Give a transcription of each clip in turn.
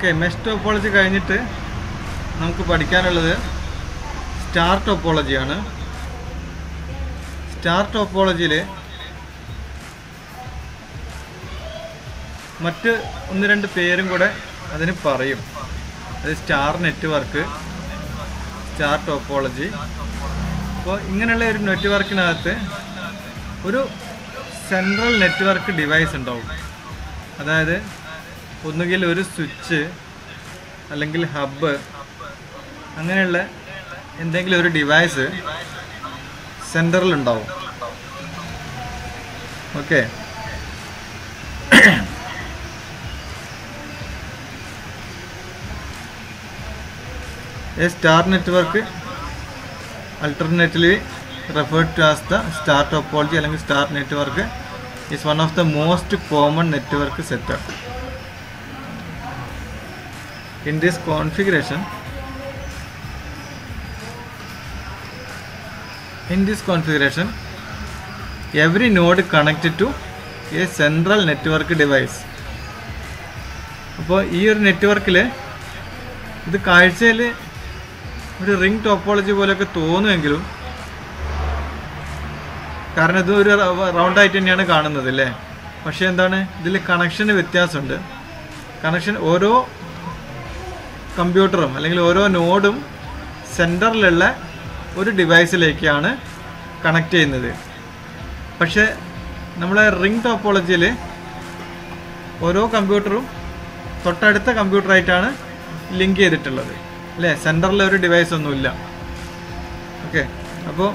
Okay mesh topology കഴിഞ്ഞിട്ട് നമുക്ക് പഠിക്കാനുള്ളത് സ്റ്റാർ ടോപ്പോളജിയാണ് സ്റ്റാർ ടോപ്പോളജിയിൽ മറ്റ് ഒന്ന് രണ്ട് പേരും കൂടെ അതിന് പറയും അത് സ്റ്റാർ നെറ്റ്വർക്ക് സ്റ്റാർ ടോപ്പോളജി അപ്പോൾ ഇങ്ങനെയുള്ള ഒരു നെറ്റ്വർക്കിനകത്ത് ഒരു സെൻട്രൽ നെറ്റ്വർക്ക് ഡിവൈസ് ഉണ്ടാവും അതായത് ഒന്നുകിൽ ഒരു സ്വിച്ച് അല്ലെങ്കിൽ ഹബ്ബ് അങ്ങനെയുള്ള എന്തെങ്കിലും ഒരു ഡിവൈസ് സെൻറ്ററിൽ ഉണ്ടാവും okay A star network alternately referred to as the star topology അല്ലെങ്കിൽ star network is one of the most common network setup. In this configuration, in this configuration, every node connected to a central network device. അപ്പോൾ ഈ ഒരു നെറ്റ്വർക്കിൽ ഇത് കാഴ്ചയിൽ ഒരു ring topology പോലെയൊക്കെ തോന്നുമെങ്കിലും കാരണം ഇത് ഒരു റൗണ്ട് ആയിട്ട് തന്നെയാണ് കാണുന്നത് അല്ലേ പക്ഷേ എന്താണ് ഇതിൽ കണക്ഷന് വ്യത്യാസമുണ്ട് കണക്ഷൻ ഓരോ കമ്പ്യൂട്ടറും അല്ലെങ്കിൽ ഓരോ നോഡും സെൻറ്ററിലുള്ള ഒരു ഡിവൈസിലേക്കാണ് കണക്ട് ചെയ്യുന്നത് പക്ഷേ നമ്മളെ റിംഗ് ടോപ്പോളജിയിൽ ഓരോ കമ്പ്യൂട്ടറും തൊട്ടടുത്ത കമ്പ്യൂട്ടറായിട്ടാണ് ലിങ്ക് ചെയ്തിട്ടുള്ളത് അല്ലേ സെൻറ്ററിൽ ഒരു ഡിവൈസ് ഒന്നുമില്ല ഓക്കെ അപ്പോൾ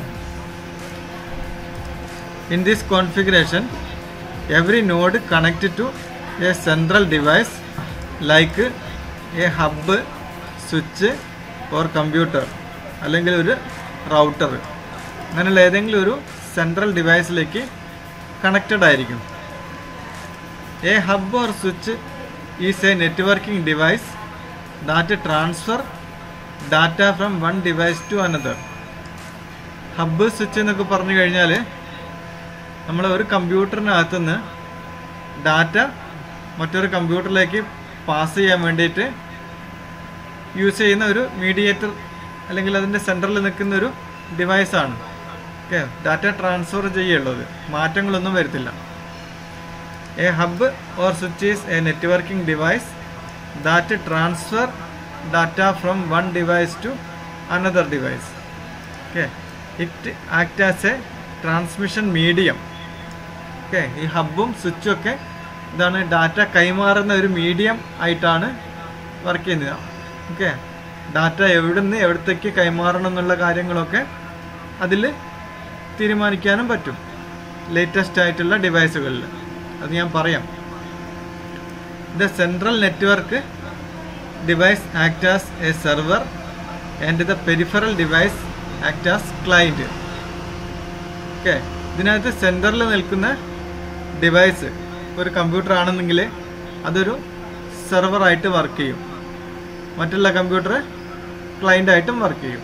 in this configuration every node connected to a central device like a hub switch or computer അല്ലെങ്കിൽ ഒരു റൗട്ടർ അങ്ങനെയുള്ള ഏതെങ്കിലും ഒരു സെൻട്രൽ ഡിവൈസിലേക്ക് കണക്റ്റഡ് ആയിരിക്കും a hub or switch is a networking device that transfer data from one device to another hub switch എന്നൊക്കെ പറഞ്ഞു കഴിഞ്ഞാൽ നമ്മൾ ഒരു കമ്പ്യൂട്ടറിനകത്തുനിന്ന് ഡാറ്റ മറ്റൊരു കമ്പ്യൂട്ടറിലേക്ക് പാസ് ചെയ്യാൻ വേണ്ടിയിട്ട് യൂസ് ചെയ്യുന്ന ഒരു മീഡിയേറ്റർ അല്ലെങ്കിൽ അതിൻ്റെ സെൻറ്ററിൽ നിൽക്കുന്ന ഒരു ഡിവൈസാണ് ഓക്കെ ഡാറ്റ ട്രാൻസ്ഫർ ചെയ്യുള്ളത് മാറ്റങ്ങളൊന്നും വരുത്തില്ല a hub or switch is a networking device that transfer data from one device to another device okay it act as a transmission medium okay ഈ ഹബ്ബും സ്വിച്ചും ഒക്കെ ഇതാണ് ഡാറ്റ കൈമാറുന്ന ഒരു മീഡിയം ആയിട്ടാണ് വർക്ക് ചെയ്യുന്നത് ഓക്കെ ഡാറ്റ എവിടെ നിന്ന് എവിടത്തേക്ക് കൈമാറണം എന്നുള്ള കാര്യങ്ങളൊക്കെ അതിൽ തീരുമാനിക്കാനും പറ്റും ലേറ്റസ്റ്റ് ആയിട്ടുള്ള ഡിവൈസുകളിൽ അത് ഞാൻ പറയാം the central network device act as a server and the peripheral device act as client okay ഇതിനകത്ത് സെൻറ്ററിൽ നിൽക്കുന്ന ഡിവൈസ് ഒരു കമ്പ്യൂട്ടർ ആണെന്നെങ്കിൽ അതൊരു സെർവറായിട്ട് വർക്ക് ചെയ്യും മറ്റുള്ള കമ്പ്യൂട്ടർ ക്ലൈൻ്റ് ആയിട്ടും വർക്ക് ചെയ്യും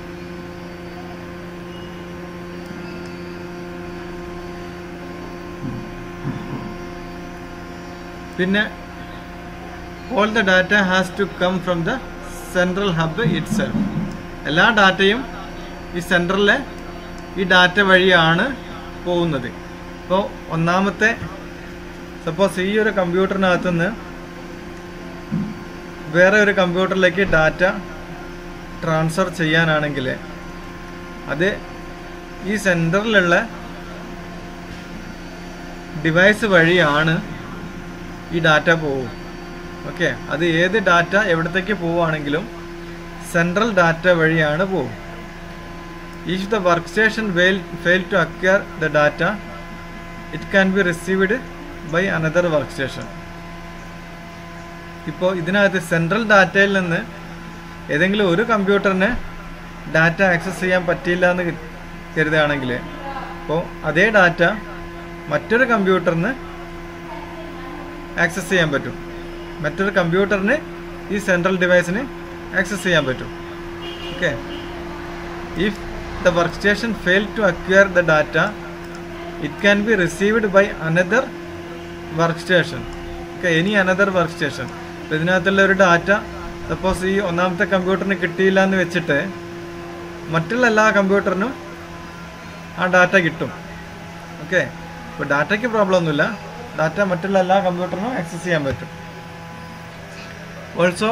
പിന്നെ all the data has to come from the central hub itself എല്ലാ ഡാറ്റയും ഈ സെൻട്രലിലെ ഈ ഡാറ്റ വഴിയാണ് പോകുന്നത് ഇപ്പോൾ ഒന്നാമത്തെ സപ്പോസ് ഈ ഒരു കമ്പ്യൂട്ടറിനകത്തു നിന്ന് വേറെ ഒരു കമ്പ്യൂട്ടറിലേക്ക് ഡാറ്റ ട്രാൻസ്ഫർ ചെയ്യാനാണെങ്കിൽ അത് ഈ സെൻറ്ററിലുള്ള ഡിവൈസ് വഴിയാണ് ഈ ഡാറ്റ പോവും ഓക്കെ അത് ഏത് ഡാറ്റ എവിടത്തേക്ക് പോവുകയാണെങ്കിലും സെൻട്രൽ ഡാറ്റ വഴിയാണ് പോവും if the workstation fail fail to acquire the data it can be received by another workstation ഇപ്പോൾ ഇതിനകത്ത് സെൻട്രൽ ഡാറ്റയിൽ നിന്ന് ഏതെങ്കിലും ഒരു കമ്പ്യൂട്ടറിന് ഡാറ്റ ആക്സസ് ചെയ്യാൻ പറ്റിയില്ല എന്ന് കരുതുകയാണെങ്കിൽ അപ്പോൾ അതേ ഡാറ്റ മറ്റൊരു കമ്പ്യൂട്ടറിന് ആക്സസ് ചെയ്യാൻ പറ്റും മറ്റൊരു കമ്പ്യൂട്ടറിന് ഈ സെൻട്രൽ ഡിവൈസിന് ആക്സസ് ചെയ്യാൻ പറ്റും okay if the workstation fail to acquire the data it can be received by another workstation okay any another workstation അപ്പോൾ ഇതിനകത്തുള്ള ഒരു ഡാറ്റ സപ്പോസ് ഈ ഒന്നാമത്തെ കമ്പ്യൂട്ടറിന് കിട്ടിയില്ല എന്ന് വെച്ചിട്ട് മറ്റുള്ള എല്ലാ കമ്പ്യൂട്ടറിനും ആ ഡാറ്റ കിട്ടും ഓക്കെ ഇപ്പോൾ ഡാറ്റയ്ക്ക് പ്രോബ്ലം ഒന്നുമില്ല ഡാറ്റ മറ്റുള്ള എല്ലാ കമ്പ്യൂട്ടറിനും ആക്സസ് ചെയ്യാൻ പറ്റും also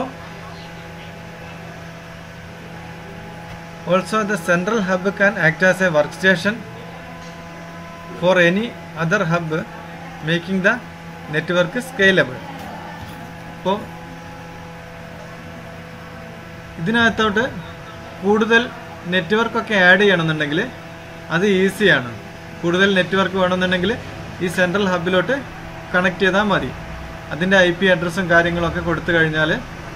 also the central hub can act as a workstation for any other hub making the network scalable അപ്പോൾ ഇതിനകത്തോട്ട് കൂടുതൽ നെറ്റ്വർക്കൊക്കെ ആഡ് ചെയ്യണമെന്നുണ്ടെങ്കിൽ അത് ഈസിയാണ് കൂടുതൽ നെറ്റ്വർക്ക് വേണമെന്നുണ്ടെങ്കിൽ ഈ സെൻട്രൽ ഹബിലോട്ട് കണക്ട് ചെയ്താൽ മതി അതിൻ്റെ ഐ പി അഡ്രസ്സും കാര്യങ്ങളൊക്കെ കൊടുത്തു കഴിഞ്ഞാൽ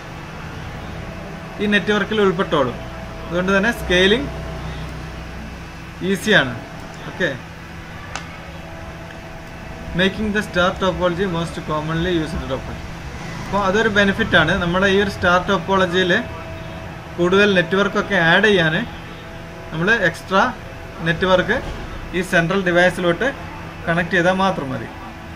ഈ നെറ്റ്വർക്കിൽ ഉൾപ്പെട്ടോളും അതുകൊണ്ട് തന്നെ സ്കെയിലിംഗ് ഈസിയാണ് okay making the star topology most commonly used topology അപ്പോൾ അതൊരു ബെനിഫിറ്റാണ് നമ്മുടെ ഈ ഒരു സ്റ്റാർ ടോപ്പോളജിയിൽ കൂടുതൽ നെറ്റ്വർക്കൊക്കെ ആഡ് ചെയ്യാൻ നമ്മൾ എക്സ്ട്രാ നെറ്റ്വർക്ക് ഈ സെൻട്രൽ ഡിവൈസിലോട്ട് കണക്ട് ചെയ്താൽ മാത്രം മതി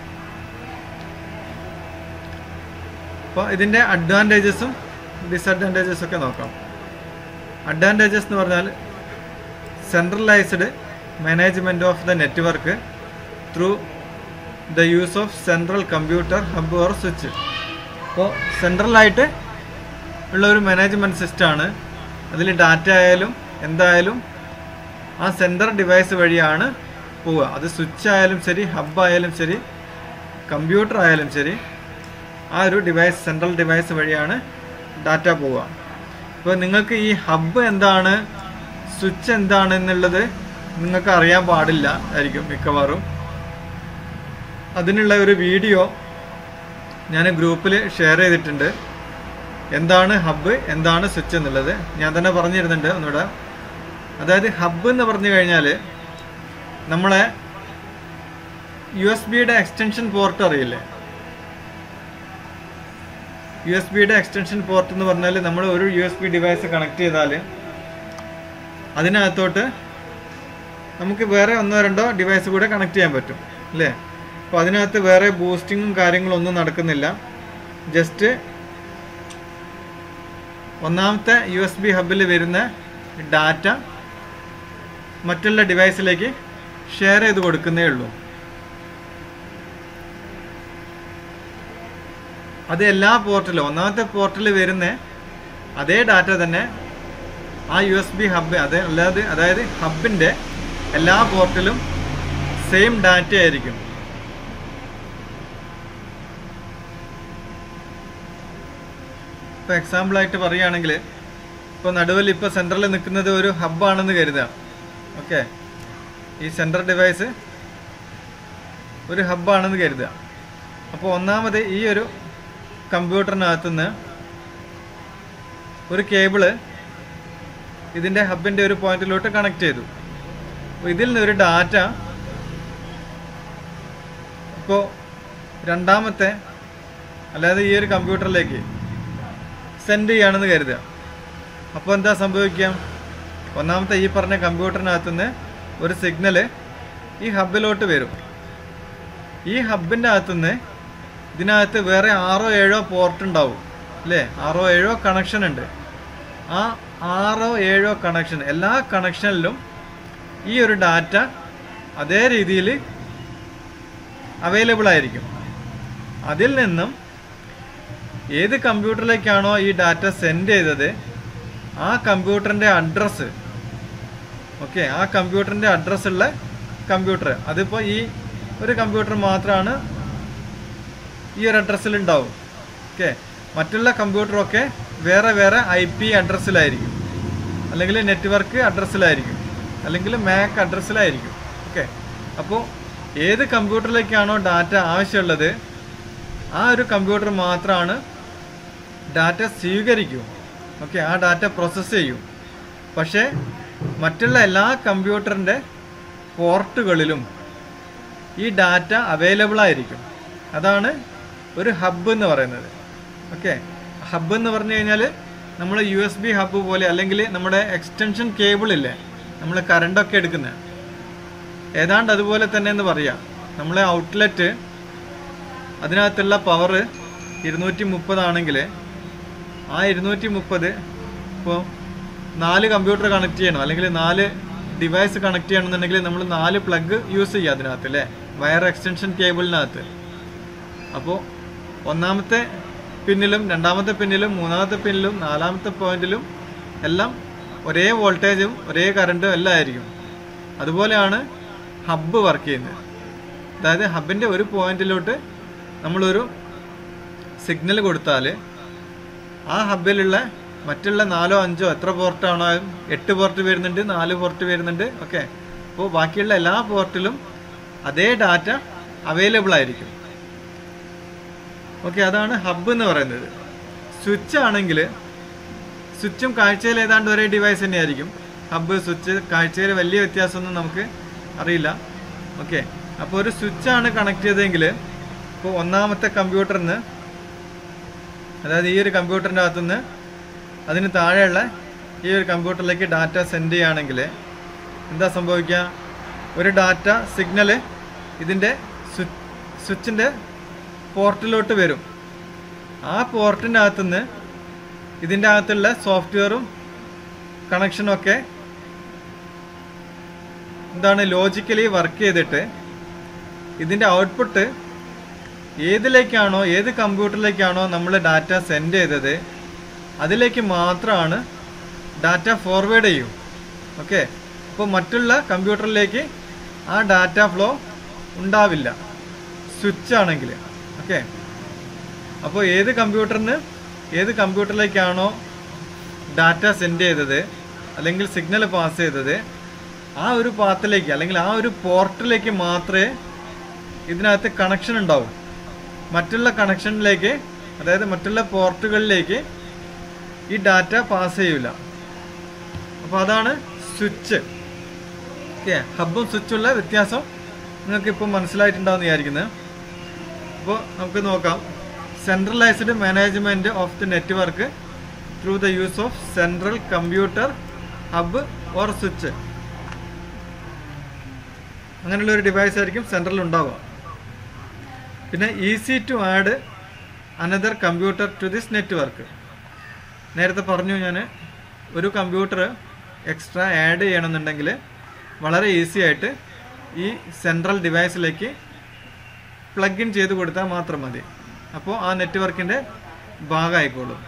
അപ്പോൾ ഇതിൻ്റെ അഡ്വാൻറ്റേജസും ഡിസഡ്വാൻറ്റേജസും ഒക്കെ നോക്കാം അഡ്വാൻറ്റേജസ് എന്ന് പറഞ്ഞാൽ centralized management of the network through the use of central computer hub or switch അപ്പോൾ സെൻട്രലായിട്ട് ഉള്ള ഒരു മാനേജ്മെൻറ്റ് സിസ്റ്റമാണ് അതിൽ ഡാറ്റ ആയാലും എന്തായാലും ആ സെൻട്രൽ ഡിവൈസ് വഴിയാണ് പോവുക അത് സ്വിച്ച് ആയാലും ശരി ഹബ് ആയാലും ശരി കമ്പ്യൂട്ടർ ആയാലും ശരി ആ ഒരു ഡിവൈസ് സെൻട്രൽ ഡിവൈസ് വഴിയാണ് ഡാറ്റ പോവുക അപ്പോൾ നിങ്ങൾക്ക് ഈ ഹബ്ബ് എന്താണ് സ്വിച്ച് എന്താണ് എന്നുള്ളത് നിങ്ങൾക്ക് അറിയാൻ പാടില്ല ആയിരിക്കും മിക്കവാറും അതിനുള്ള ഒരു വീഡിയോ ഞാൻ ഗ്രൂപ്പിൽ ഷെയർ ചെയ്തിട്ടുണ്ട് എന്താണ് ഹബ്ബ് എന്താണ് സ്വിച്ച് എന്നുള്ളത് ഞാൻ തന്നെ പറഞ്ഞിരുന്നുണ്ട് ഒന്നുകൂടെ അതായത് ഹബ്ബ് എന്ന് പറഞ്ഞു കഴിഞ്ഞാൽ നമ്മളെ യു എസ് ബിയുടെ എക്സ്റ്റൻഷൻ പോർട്ട് അറിയില്ലേ യു എസ് ബിയുടെ എക്സ്റ്റൻഷൻ പോർട്ട് എന്ന് പറഞ്ഞാൽ നമ്മൾ ഒരു U S B device connect ചെയ്താൽ അതിനകത്തോട്ട് നമുക്ക് വേറെ ഒന്നോ രണ്ടോ ഡിവൈസ് കൂടെ കണക്ട് ചെയ്യാൻ പറ്റും അല്ലേ അപ്പോൾ അതിനകത്ത് വേറെ ബൂസ്റ്റിങ്ങും കാര്യങ്ങളും ഒന്നും നടക്കുന്നില്ല ജസ്റ്റ് ഒന്നാമത്തെ യു എസ് ബി ഹബിൽ വരുന്ന ഡാറ്റ മറ്റുള്ള ഡിവൈസിലേക്ക് ഷെയർ ചെയ്ത് കൊടുക്കുന്നേ ഉള്ളൂ അത് എല്ലാ പോർട്ടിലും ഒന്നാമത്തെ പോർട്ടിൽ വരുന്ന അതേ ഡാറ്റ തന്നെ ആ യു എസ് ബി ഹബ് അതെ അല്ലാതെ അതായത് ഹബിൻ്റെ എല്ലാ പോർട്ടിലും സെയിം ഡാറ്റ ആയിരിക്കും ഇപ്പോൾ എക്സാമ്പിളായിട്ട് പറയുകയാണെങ്കിൽ ഇപ്പോൾ നടുവിൽ ഇപ്പോൾ സെൻറ്ററിൽ നിൽക്കുന്നത് ഒരു ഹബ്ബാണെന്ന് കരുതുക ഓക്കെ ഈ സെൻട്രൽ ഡിവൈസ് ഒരു ഹബ്ബാണെന്ന് കരുതുക അപ്പോൾ ഒന്നാമത് ഈ ഒരു കമ്പ്യൂട്ടറിനകത്തുനിന്ന് ഒരു കേബിള് ഇതിൻ്റെ ഹബിൻ്റെ ഒരു പോയിന്റിലോട്ട് കണക്ട് ചെയ്തു അപ്പോൾ ഇതിൽ നിന്നൊരു ഡാറ്റ ഇപ്പോൾ രണ്ടാമത്തെ അല്ലാതെ ഈ ഒരു കമ്പ്യൂട്ടറിലേക്ക് സെൻഡ് ചെയ്യുകയാണെന്ന് കരുതുക അപ്പോൾ എന്താ സംഭവിക്കുക ഒന്നാമത്തെ ഈ പറഞ്ഞ കമ്പ്യൂട്ടറിനകത്തുനിന്ന് ഒരു സിഗ്നല് ഈ ഹബിലോട്ട് വരും ഈ ഹബിൻ്റെ അകത്തുനിന്ന് ഇതിനകത്ത് വേറെ ആറോ ഏഴോ പോർട്ട് ഉണ്ടാവും അല്ലേ ആറോ ഏഴോ കണക്ഷൻ ഉണ്ട് ആ ആറോ ഏഴോ കണക്ഷൻ എല്ലാ കണക്ഷനിലും ഈ ഒരു ഡാറ്റ അതേ രീതിയിൽ അവൈലബിൾ ആയിരിക്കും അതിൽ നിന്നും ഏത് കമ്പ്യൂട്ടറിലേക്കാണോ ഈ ഡാറ്റ സെൻഡ് ചെയ്തത് ആ കമ്പ്യൂട്ടറിൻ്റെ അഡ്രസ്സ് ഓക്കെ ആ കമ്പ്യൂട്ടറിൻ്റെ അഡ്രസ്സ് ഉള്ള കമ്പ്യൂട്ടർ അതിപ്പോൾ ഈ ഒരു കമ്പ്യൂട്ടർ മാത്രമാണ് ഈ ഒരു അഡ്രസ്സിൽ ഉണ്ടാവും ഓക്കെ മറ്റുള്ള കമ്പ്യൂട്ടറൊക്കെ വേറെ വേറെ ഐ പി അഡ്രസ്സിലായിരിക്കും അല്ലെങ്കിൽ നെറ്റ്വർക്ക് അഡ്രസ്സിലായിരിക്കും അല്ലെങ്കിൽ മാക് അഡ്രസ്സിലായിരിക്കും ഓക്കെ അപ്പോൾ ഏത് കമ്പ്യൂട്ടറിലേക്കാണോ ഡാറ്റ ആവശ്യമുള്ളത് ആ ഒരു കമ്പ്യൂട്ടർ മാത്രമാണ് ഡാറ്റ സ്വീകരിക്കൂ ഓക്കെ ആ ഡാറ്റ പ്രോസസ്സ് ചെയ്യും പക്ഷേ മറ്റുള്ള എല്ലാ കമ്പ്യൂട്ടറിൻ്റെ പോർട്ടുകളിലും ഈ ഡാറ്റ അവൈലബിൾ ആയിരിക്കും അതാണ് ഒരു ഹബ്ബ് എന്ന് പറയുന്നത് ഓക്കെ ഹബ്ബ് എന്ന് പറഞ്ഞു കഴിഞ്ഞാൽ നമ്മൾ യു എസ് ബി ഹബ്ബ് പോലെ അല്ലെങ്കിൽ നമ്മുടെ എക്സ്റ്റൻഷൻ കേബിൾ ഇല്ലേ നമ്മൾ കറണ്ടൊക്കെ എടുക്കുന്നത് ഏതാണ്ട് അതുപോലെ തന്നെ എന്ന് പറയാം നമ്മളെ ഔട്ട്ലെറ്റ് അതിനകത്തുള്ള പവർ ഇരുന്നൂറ്റി മുപ്പതാണെങ്കിൽ ആ ഇരുന്നൂറ്റി മുപ്പത് ഇപ്പോൾ നാല് കമ്പ്യൂട്ടർ കണക്ട് ചെയ്യണം അല്ലെങ്കിൽ നാല് ഡിവൈസ് കണക്ട് ചെയ്യണമെന്നുണ്ടെങ്കിൽ നമ്മൾ നാല് പ്ലഗ് യൂസ് ചെയ്യുക അതിനകത്ത് അല്ലേ വയർ എക്സ്റ്റൻഷൻ കേബിളിനകത്ത് അപ്പോൾ ഒന്നാമത്തെ പിന്നിലും രണ്ടാമത്തെ പിന്നിലും മൂന്നാമത്തെ പിന്നിലും നാലാമത്തെ പോയിന്റിലും എല്ലാം ഒരേ വോൾട്ടേജും ഒരേ കറണ്ടും എല്ലാം ആയിരിക്കും അതുപോലെയാണ് ഹബ്ബ് വർക്ക് ചെയ്യുന്നത് അതായത് ഹബിൻ്റെ ഒരു പോയിന്റിലോട്ട് നമ്മളൊരു സിഗ്നൽ കൊടുത്താൽ ആ ഹബിലുള്ള മറ്റുള്ള നാലോ അഞ്ചോ എത്ര പോർട്ടാണോ എട്ട് പോർട്ട് വരുന്നുണ്ട് നാല് പോർട്ട് വരുന്നുണ്ട് ഓക്കെ അപ്പോൾ ബാക്കിയുള്ള എല്ലാ പോർട്ടിലും അതേ ഡാറ്റ അവൈലബിൾ ആയിരിക്കും ഓക്കെ അതാണ് ഹബ്ബ് എന്ന് പറയുന്നത് സ്വിച്ച് ആണെങ്കിൽ സ്വിച്ചും കാഴ്ചയിൽ ഏതാണ്ട് ഒരേ ഡിവൈസ് തന്നെയായിരിക്കും ഹബ്ബ് സ്വിച്ച് കാഴ്ചയിൽ വലിയ വ്യത്യാസമൊന്നും നമുക്ക് അറിയില്ല ഓക്കെ അപ്പോൾ ഒരു സ്വിച്ചാണ് കണക്ട് ചെയ്തതെങ്കിൽ ഇപ്പോൾ ഒന്നാമത്തെ കമ്പ്യൂട്ടറിന് അതായത് ഈ ഒരു കമ്പ്യൂട്ടറിൻ്റെ അകത്തുനിന്ന് അതിന് താഴെയുള്ള ഈ ഒരു കമ്പ്യൂട്ടറിലേക്ക് ഡാറ്റ സെൻഡ് ചെയ്യുകയാണെങ്കിൽ എന്താ സംഭവിക്കുക ഒരു ഡാറ്റ സിഗ്നൽ ഇതിൻ്റെ സ്വിച്ചിൻ്റെ പോർട്ടിലോട്ട് വരും ആ പോർട്ടിൻ്റെ അകത്തുനിന്ന് ഇതിൻ്റെ അകത്തുള്ള സോഫ്റ്റ്വെയറും കണക്ഷനും ഒക്കെ എന്താണ് ലോജിക്കലി വർക്ക് ചെയ്തിട്ട് ഇതിൻ്റെ ഔട്ട്പുട്ട് ഏതിലേക്കാണോ ഏത് കമ്പ്യൂട്ടറിലേക്കാണോ നമ്മൾ ഡാറ്റ സെൻഡ് ചെയ്തത് അതിലേക്ക് മാത്രമാണ് ഡാറ്റ ഫോർവേഡ് ചെയ്യും ഓക്കെ അപ്പോൾ മറ്റുള്ള കമ്പ്യൂട്ടറിലേക്ക് ആ ഡാറ്റ ഫ്ലോ ഉണ്ടാവില്ല സ്വിച്ച് ആണെങ്കിൽ ഓക്കെ അപ്പോൾ ഏത് കമ്പ്യൂട്ടറിന് ഏത് കമ്പ്യൂട്ടറിലേക്കാണോ ഡാറ്റ സെൻഡ് ചെയ്തത് അല്ലെങ്കിൽ സിഗ്നൽ പാസ് ചെയ്തത് ആ ഒരു പാത്തിലേക്ക് അല്ലെങ്കിൽ ആ ഒരു പോർട്ടിലേക്ക് മാത്രമേ ഇതിനകത്ത് കണക്ഷൻ ഉണ്ടാവും മറ്റുള്ള കണക്ഷനിലേക്ക് അതായത് മറ്റുള്ള പോർട്ടുകളിലേക്ക് ഈ ഡാറ്റ പാസ് ചെയ്യൂല അപ്പോൾ അതാണ് സ്വിച്ച് ഓക്കെ ഹബും സ്വിച്ചുള്ള വ്യത്യാസം നിങ്ങൾക്ക് ഇപ്പോൾ മനസ്സിലായിട്ടുണ്ടാവും വിചാരിക്കുന്നത് അപ്പോൾ നമുക്ക് നോക്കാം centralized management of the network through the use of central computer hub or switch അങ്ങനെയുള്ള ഒരു ഡിവൈസ് ആയിരിക്കും സെൻട്രൽ ഉണ്ടാവുക പിന്നെ easy to add another computer to this network നേരത്തെ പറഞ്ഞു ഞാൻ ഒരു കമ്പ്യൂട്ടർ എക്സ്ട്രാ ആഡ് ചെയ്യണമെന്നുണ്ടെങ്കിൽ വളരെ ഈസി ആയിട്ട് ഈ സെൻട്രൽ ഡിവൈസിലേക്ക് പ്ലഗ് ഇൻ ചെയ്ത് കൊടുത്താൽ മാത്രം മതി അപ്പോൾ ആ നെറ്റ്വർക്കിൻ്റെ ഭാഗമായിക്കോളും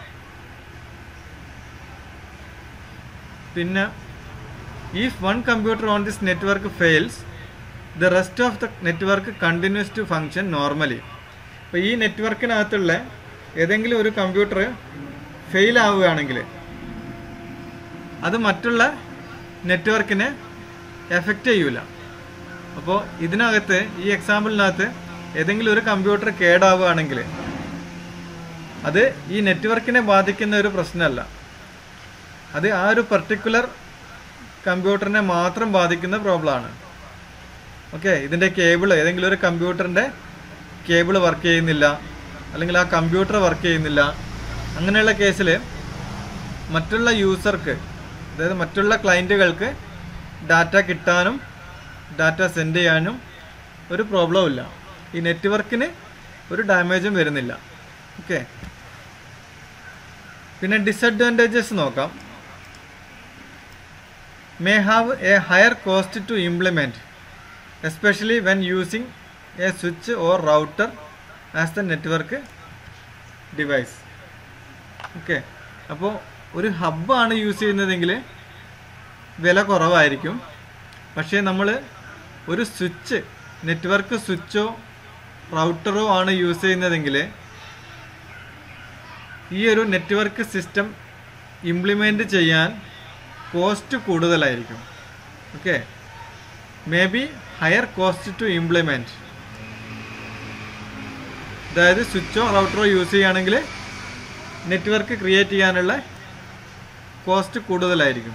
പിന്നെ if one computer on this network fails the rest of the network continues to function normally അപ്പോൾ ഈ നെറ്റ്വർക്കിനകത്തുള്ള ഏതെങ്കിലും ഒരു കമ്പ്യൂട്ടർ ഫെയിൽ ആവുകയാണെങ്കിൽ അത് മറ്റുള്ള നെറ്റ്വർക്കിനെ എഫക്റ്റ് ചെയ്യൂല അപ്പോൾ ഇതിനകത്ത് ഈ എക്സാമ്പിളിനകത്ത് ഏതെങ്കിലും ഒരു കമ്പ്യൂട്ടർ കേടാവുകയാണെങ്കിൽ അത് ഈ നെറ്റ്വർക്കിനെ ബാധിക്കുന്ന ഒരു പ്രശ്നമല്ല അത് ആ ഒരു പർട്ടിക്കുലർ കമ്പ്യൂട്ടറിനെ മാത്രം ബാധിക്കുന്ന പ്രോബ്ലമാണ് ഓക്കെ ഇതിൻ്റെ കേബിൾ ഏതെങ്കിലും ഒരു കമ്പ്യൂട്ടറിൻ്റെ കേബിൾ വർക്ക് ചെയ്യുന്നില്ല അല്ലെങ്കിൽ ആ കമ്പ്യൂട്ടർ വർക്ക് ചെയ്യുന്നില്ല അങ്ങനെയുള്ള കേസിൽ മറ്റുള്ള യൂസർക്ക് അതായത് മറ്റുള്ള ക്ലയൻറ്റുകൾക്ക് ഡാറ്റ കിട്ടാനും ഡാറ്റ സെൻഡ് ചെയ്യാനും ഒരു പ്രോബ്ലവും ഇല്ല ഈ നെറ്റ്വർക്കിന് ഒരു ഡാമേജും വരുന്നില്ല ഓക്കെ പിന്നെ ഡിസഡ്വാൻറ്റേജസ് നോക്കാം may have a higher cost to implement especially when using a switch or router as the network device okay അപ്പോൾ ഒരു ഹബ്ബാണ് യൂസ് ചെയ്യുന്നതെങ്കിൽ വില കുറവായിരിക്കും പക്ഷേ നമ്മൾ ഒരു സ്വിച്ച് നെറ്റ്വർക്ക് സ്വിച്ചോ റൗട്ടറോ ആണ് യൂസ് ചെയ്യുന്നതെങ്കിൽ ഈ ഒരു നെറ്റ്വർക്ക് സിസ്റ്റം ഇംപ്ലിമെൻറ്റ് ചെയ്യാൻ കോസ്റ്റ് കൂടുതലായിരിക്കും okay may be higher cost to implement അതായത് സ്വിച്ചോ റൗട്ടറോ യൂസ് ചെയ്യുകയാണെങ്കിൽ നെറ്റ്വർക്ക് ക്രിയേറ്റ് ചെയ്യാനുള്ള കോസ്റ്റ് കൂടുതലായിരിക്കും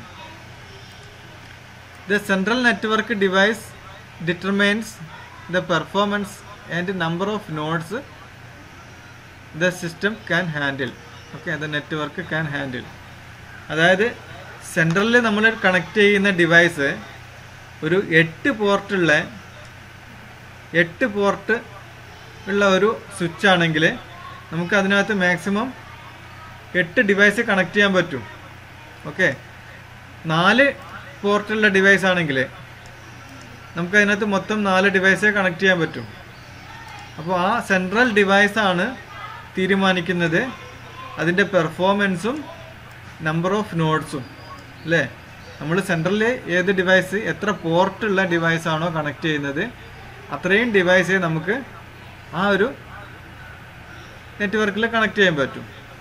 the central network device determines the performance and number of nodes the system can handle okay the network can handle അതായത് സെൻട്രലിൽ നമ്മൾ connect ചെയ്യുന്ന ഡിവൈസ് ഒരു എട്ട് പോർട്ടുള്ള എട്ട് പോർട്ട് ഉള്ള ഒരു സ്വിച്ച് ആണെങ്കിൽ നമുക്ക് അതിനകത്ത് മാക്സിമം എട്ട് ഡിവൈസ് കണക്ട് ചെയ്യാൻ പറ്റും ഓക്കെ നാല് പോർട്ടുള്ള ഡിവൈസ് ആണെങ്കിൽ നമുക്ക് അതിനകത്ത് മൊത്തം നാല് ഡിവൈസേ കണക്ട് ചെയ്യാൻ പറ്റും അപ്പോൾ ആ സെൻട്രൽ ഡിവൈസാണ് തീരുമാനിക്കുന്നത് അതിൻ്റെ പെർഫോമൻസും നമ്പർ ഓഫ് നോഡ്സും അല്ലേ നമ്മൾ സെൻട്രലിൽ ഏത് ഡിവൈസ് എത്ര പോർട്ടുള്ള ഡിവൈസ് ആണോ കണക്ട് ചെയ്യുന്നത് അത്രയും ഡിവൈസേ നമുക്ക് ആ ഒരു നെറ്റ്വർക്കിൽ കണക്ട് ചെയ്യാൻ പറ്റും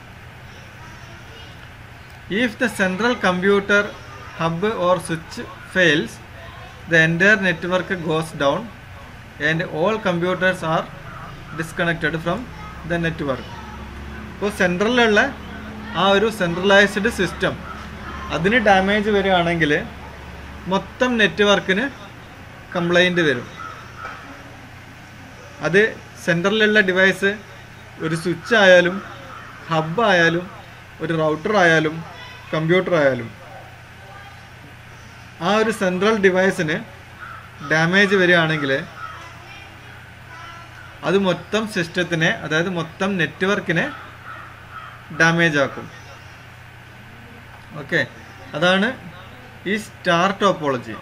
if the central computer hub or switch fails the entire network goes down and all computers are disconnected from the network ഇപ്പോൾ സെൻട്രലിലുള്ള ആ ഒരു സെൻട്രലൈസ്ഡ് സിസ്റ്റം അതിന് ഡാമേജ് വരികയാണെങ്കിൽ മൊത്തം നെറ്റ്വർക്കിന് കംപ്ലൈൻറ്റ് വരും അത് സെൻട്രലിലുള്ള ഡിവൈസ് ഒരു സ്വിച്ച് ആയാലും ഹബ് ആയാലും ഒരു റൗട്ടർ ആയാലും കമ്പ്യൂട്ടർ ആയാലും ആ ഒരു സെൻട്രൽ ഡിവൈസിന് ഡാമേജ് വരികയാണെങ്കിൽ അത് മൊത്തം സിസ്റ്റത്തിനെ അതായത് മൊത്തം നെറ്റ്വർക്കിനെ ഡാമേജ് ആക്കും ഓക്കെ അതാണ് ഈ സ്റ്റാർ ടോപ്പോളജി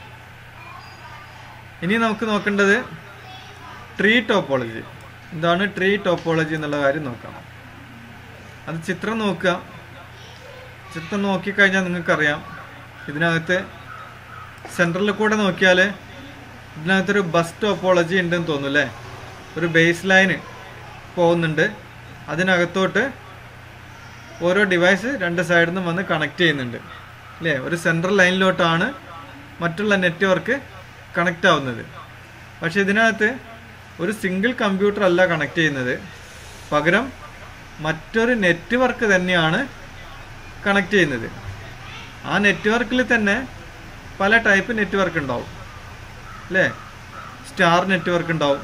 ഇനി നമുക്ക് നോക്കേണ്ടത് ട്രീ ടോപ്പോളജി എന്താണ് ട്രീ ടോപ്പോളജി എന്നുള്ള കാര്യം നോക്കാം അത് ചിത്രം നോക്കുക ചിത്രം നോക്കിക്കഴിഞ്ഞാൽ നിങ്ങൾക്കറിയാം ഇതിനകത്ത് സെൻട്രലിൽ കൂടെ നോക്കിയാൽ ഇതിനകത്തൊരു ബസ് ടോപ്പോളജി ഉണ്ടെന്ന് തോന്നുന്നു അല്ലേ ഒരു ബേസ് ലൈന് പോകുന്നുണ്ട് അതിനകത്തോട്ട് ഓരോ ഡിവൈസ് രണ്ട് സൈഡിൽ നിന്നും വന്ന് കണക്ട് ചെയ്യുന്നുണ്ട് അല്ലേ ഒരു സെൻട്രൽ ലൈനിലോട്ടാണ് മറ്റുള്ള നെറ്റ്വർക്ക് കണക്റ്റ് ആവുന്നത് പക്ഷെ ഇതിനകത്ത് ഒരു സിംഗിൾ കമ്പ്യൂട്ടർ അല്ല കണക്ട് ചെയ്യുന്നത് പകരം മറ്റൊരു നെറ്റ്വർക്ക് തന്നെയാണ് കണക്ട് ചെയ്യുന്നത് ആ നെറ്റ്വർക്കിൽ തന്നെ പല ടൈപ്പ് നെറ്റ്വർക്ക് ഉണ്ടാവും അല്ലേ സ്റ്റാർ നെറ്റ്വർക്ക് ഉണ്ടാവും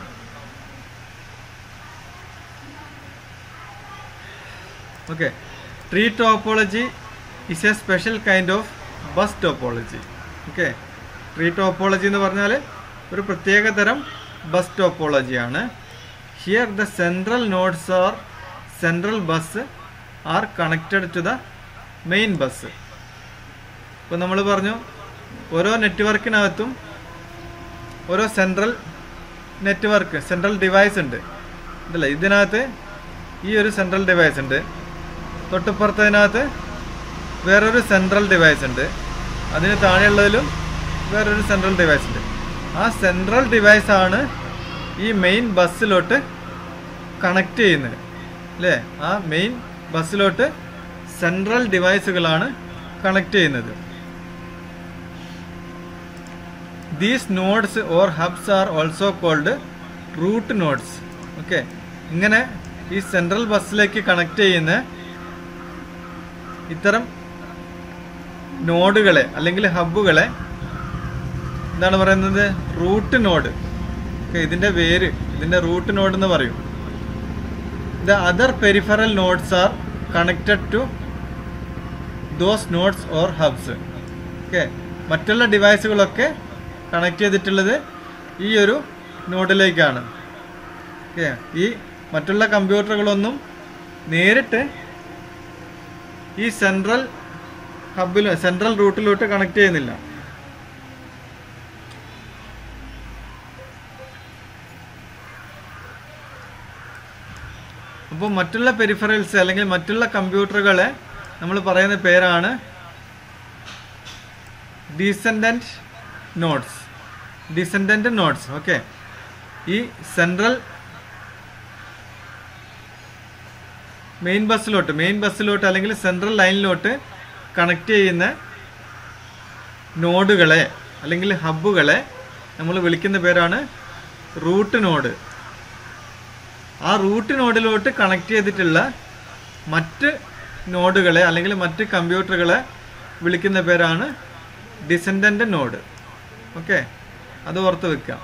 okay tree topology is a special kind of bus topology okay tree topology എന്ന് പറഞ്ഞാൽ ഒരു പ്രത്യേക തരം ബസ് ടോപ്പോളജിയാണ് here the central nodes are central bus are connected to the main bus ഇപ്പോൾ നമ്മൾ പറഞ്ഞു ഓരോ നെറ്റ്വർക്കിനകത്തും ഓരോ സെൻട്രൽ നെറ്റ്വർക്ക് സെൻട്രൽ ഡിവൈസ് ഉണ്ട് ഇതല്ല ഇതിനകത്ത് ഈ ഒരു സെൻട്രൽ ഡിവൈസ് ഉണ്ട് തൊട്ടിപ്പുറത്തതിനകത്ത് വേറൊരു സെൻട്രൽ ഡിവൈസ് ഉണ്ട് അതിന് താഴെയുള്ളതിലും വേറൊരു സെൻട്രൽ ഡിവൈസ് ഉണ്ട് ആ സെൻട്രൽ ഡിവൈസ് ആണ് ഈ മെയിൻ ബസ്സിലോട്ട് കണക്ട് ചെയ്യുന്നത് അല്ലേ ആ മെയിൻ ബസ്സിലോട്ട് സെൻട്രൽ ഡിവൈസുകളാണ് കണക്ട് ചെയ്യുന്നത് these nodes or hubs are also called root nodes okay ഇങ്ങനെ ഈ സെൻട്രൽ ബസ്സിലേക്ക് കണക്ട് ചെയ്യുന്ന ഇത്തരം നോഡുകളെ അല്ലെങ്കിൽ ഹബ്ബുകളെ എന്താണ് പറയുന്നത് റൂട്ട് നോഡ് ഓക്കെ ഇതിന്റെ പേര് ഇതിന്റെ റൂട്ട് നോഡ് എന്ന് പറയും the other peripheral nodes are connected to those nodes or hubs okay മറ്റുള്ള ഡിവൈസുകളൊക്കെ കണക്ട് ചെയ്തിട്ടുള്ളത് ഈ ഒരു നോഡിലേക്കാണ് ഓക്കെ ഈ മറ്റുള്ള കമ്പ്യൂട്ടറുകളൊന്നും നേരിട്ട് ഈ സെൻട്രൽ ഹബിൽ സെൻട്രൽ റൂട്ടിലോട്ട് കണക്ട് ചെയ്യുന്നില്ല അപ്പോൾ മറ്റുള്ള പെരിഫറൽസ് അല്ലെങ്കിൽ മറ്റുള്ള കമ്പ്യൂട്ടറുകളെ നമ്മൾ പറയുന്ന പേരാണ് descendant nodes descendant nodes okay ഈ സെൻട്രൽ മെയിൻ ബസ്സിലോട്ട് മെയിൻ ബസ്സിലോട്ട് അല്ലെങ്കിൽ സെൻട്രൽ ലൈനിലോട്ട് കണക്ട് ചെയ്യുന്ന നോഡുകളെ അല്ലെങ്കിൽ ഹബ്ബുകളെ നമ്മൾ വിളിക്കുന്ന പേരാണ് റൂട്ട് നോഡ് ആ റൂട്ട് നോഡിലോട്ട് കണക്ട് ചെയ്തിട്ടുള്ള മറ്റ് നോഡുകളെ അല്ലെങ്കിൽ മറ്റ് കമ്പ്യൂട്ടറുകളെ വിളിക്കുന്ന പേരാണ് ഡിസെൻഡൻ്റ് നോഡ് ഓക്കെ അത് ഓർത്ത് വെക്കാം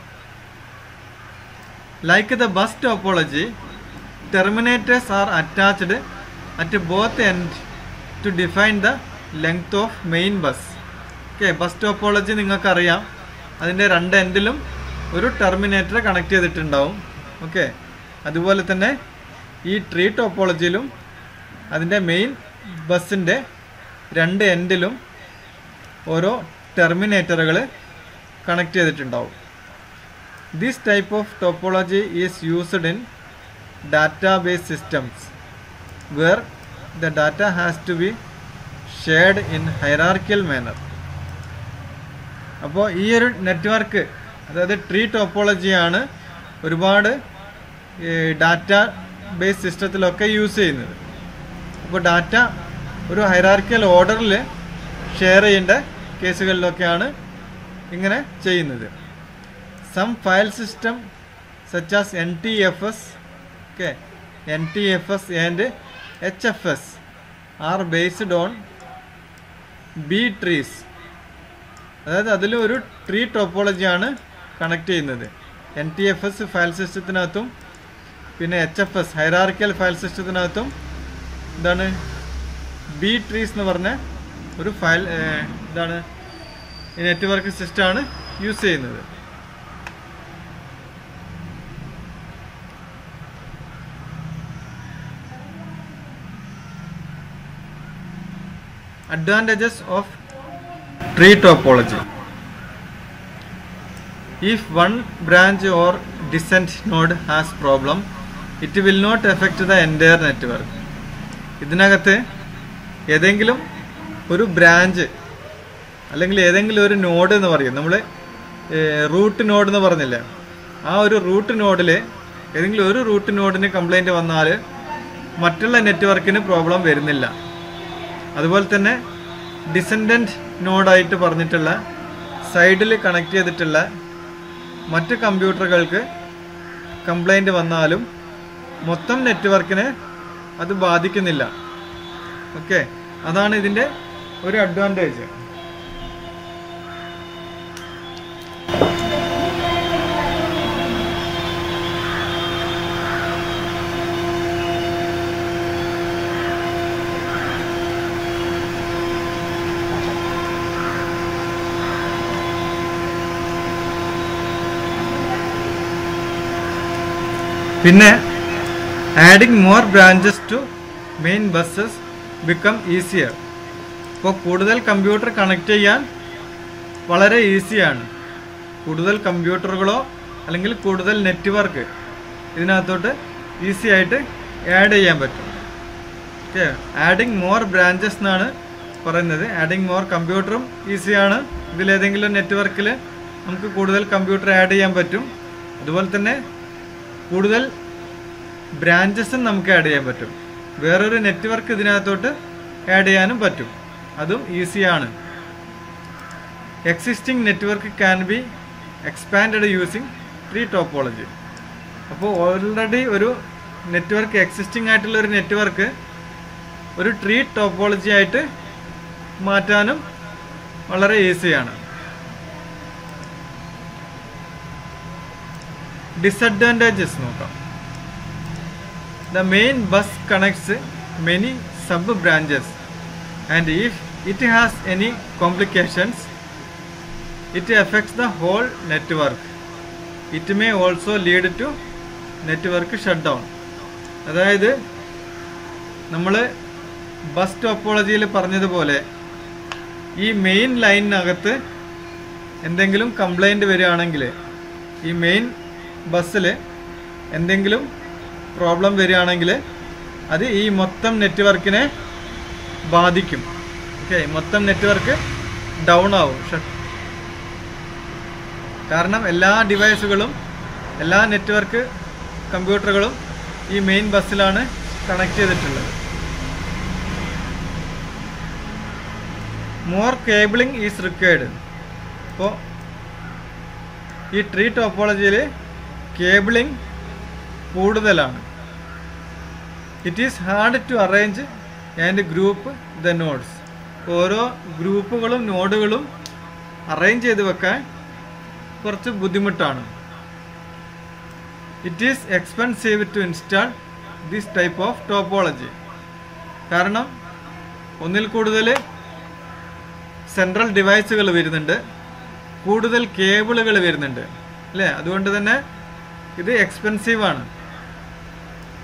like the bus topology terminators are attached at both end to define the length of main bus okay bus topology നിങ്ങൾക്കറിയാം അതിൻ്റെ രണ്ട് എൻഡിലും ഒരു ടെർമിനേറ്റർ കണക്ട് ചെയ്തിട്ടുണ്ടാവും ഓക്കെ അതുപോലെ തന്നെ ഈ ട്രീ ടോപ്പോളജിയിലും അതിൻ്റെ മെയിൻ ബസ്സിൻ്റെ രണ്ട് എൻഡിലും ഓരോ ടെർമിനേറ്ററുകൾ കണക്ട് ചെയ്തിട്ടുണ്ടാവും this type of topology is used in database systems where the data has to be shared in hierarchical manner അപ്പോൾ ഈ ഒരു നെറ്റ്വർക്ക് അതായത് ട്രീ ടോപ്പോളജിയാണ് ഒരുപാട് ഡാറ്റ ബേസ് സിസ്റ്റത്തിലൊക്കെ യൂസ് ചെയ്യുന്നത് അപ്പോൾ ഡാറ്റ ഒരു ഹൈറാർക്കിയൽ ഓർഡറിൽ ഷെയർ ചെയ്യേണ്ട കേസുകളിലൊക്കെയാണ് ഇങ്ങനെ ചെയ്യുന്നത് some file system such as N T F S okay N T F S and H F S are based on B trees അതായത് അതിൽ ഒരു ട്രീ ടോപ്പോളജിയാണ് കണക്ട് ചെയ്യുന്നത് N T F S file സിസ്റ്റത്തിനകത്തും പിന്നെ H F S hierarchical file സിസ്റ്റത്തിനകത്തും എന്താണ് B trees എന്ന് പറഞ്ഞ ഒരു ഫയൽ ഇതാണ് ഈ നെറ്റ്വർക്ക് സിസ്റ്റമാണ് യൂസ് ചെയ്യുന്നത് advantages of tree topology if one branch or descent node has problem it will not affect the entire network ഇതിനകത്ത് ഏതെങ്കിലും ഒരു ബ്രാഞ്ച് അല്ലെങ്കിൽ ഏതെങ്കിലും ഒരു നോഡ് എന്ന് പറയും നമ്മൾ റൂട്ട് നോഡ് എന്ന് പറഞ്ഞില്ലേ ആ ഒരു റൂട്ട് നോഡിൽ ഏതെങ്കിലും ഒരു റൂട്ട് നോഡിന് കംപ്ലൈൻറ്റ് വന്നാൽ മറ്റുള്ള നെറ്റ്വർക്കിന് പ്രോബ്ലം വരുന്നില്ല അതുപോലെ തന്നെ ഡിസെൻഡൻറ്റ് നോഡായിട്ട് പറഞ്ഞിട്ടുള്ള സൈഡിൽ കണക്ട് ചെയ്തിട്ടുള്ള മറ്റ് കമ്പ്യൂട്ടറുകൾക്ക് കംപ്ലൈൻറ്റ് വന്നാലും മൊത്തം നെറ്റ്വർക്കിനെ അത് ബാധിക്കുന്നില്ല ഓക്കെ അതാണ് ഇതിൻ്റെ ഒരു അഡ്വാൻറ്റേജ് പിന്നെ adding more branches to main busses become easier ഇപ്പോൾ കൂടുതൽ കമ്പ്യൂട്ടർ കണക്ട് ചെയ്യാൻ വളരെ ഈസിയാണ് കൂടുതൽ കമ്പ്യൂട്ടറുകളോ അല്ലെങ്കിൽ കൂടുതൽ നെറ്റ്വർക്ക് ഇതിനകത്തോട്ട് ഈസി ആയിട്ട് ആഡ് ചെയ്യാൻ പറ്റും ഓക്കെ ആഡിങ് മോർ ബ്രാഞ്ചസ് എന്നാണ് പറയുന്നത് ആഡിങ് മോർ കമ്പ്യൂട്ടറും ഈസിയാണ് ഇതിലേതെങ്കിലും നെറ്റ്വർക്കിൽ നമുക്ക് കൂടുതൽ കമ്പ്യൂട്ടർ ആഡ് ചെയ്യാൻ പറ്റും അതുപോലെ തന്നെ കൂടുതൽ ബ്രാഞ്ചസും നമുക്ക് ആഡ് ചെയ്യാൻ പറ്റും വേറൊരു നെറ്റ്വർക്ക് ഇതിനകത്തോട്ട് ആഡ് ചെയ്യാനും പറ്റും അതും ഈസിയാണ് existing network can be expand using tree topology അപ്പോൾ ഓൾറെഡി ഒരു നെറ്റ്വർക്ക് എക്സിസ്റ്റിംഗ് ആയിട്ടുള്ള ഒരു നെറ്റ്വർക്ക് ഒരു ട്രീ ടോപ്പോളജി ആയിട്ട് മാറ്റാനും വളരെ ഈസിയാണ് ഡിസഡ്വാൻറ്റേജസ് നോക്കാം the main bus connects many sub branches and if it has any complications it affects the whole network it may also lead to network shut down അതായത് നമ്മൾ ബസ് ടോപ്പോളജിയിൽ പറഞ്ഞതുപോലെ ഈ മെയിൻ ലൈനിനകത്ത് എന്തെങ്കിലും കംപ്ലൈൻറ്റ് വരികയാണെങ്കിൽ ഈ മെയിൻ ബസ്സിൽ എന്തെങ്കിലും പ്രോബ്ലം വരികയാണെങ്കിൽ അത് ഈ മൊത്തം നെറ്റ്വർക്കിനെ ബാധിക്കും ഓക്കെ മൊത്തം നെറ്റ്വർക്ക് ഡൗൺ ആവും ഷട്ട് കാരണം എല്ലാ ഡിവൈസുകളും എല്ലാ നെറ്റ്വർക്ക് കമ്പ്യൂട്ടറുകളും ഈ മെയിൻ ബസ്സിലാണ് കണക്ട് ചെയ്തിട്ടുള്ളത് മോർ കേബിളിംഗ് ഈസ് റിക്വയർഡ് ഇപ്പോൾ ഈ ട്രീ ടോപ്പോളജിയിൽ കേബിളിംഗ് കൂടുതലാണ് it is hard to arrange and group the nodes ഓരോ ഗ്രൂപ്പുകളും നോഡുകളും അറേഞ്ച് ചെയ്ത് വെക്കാൻ കുറച്ച് ബുദ്ധിമുട്ടാണ് it is expensive to install this type of topology കാരണം ഒന്നിൽ കൂടുതൽ സെൻട്രൽ ഡിവൈസുകൾ വരുന്നുണ്ട് കൂടുതൽ കേബിളുകൾ വരുന്നുണ്ട് അല്ലേ അതുകൊണ്ട് തന്നെ ഇത് എക്സ്പെൻസീവ് ആണ്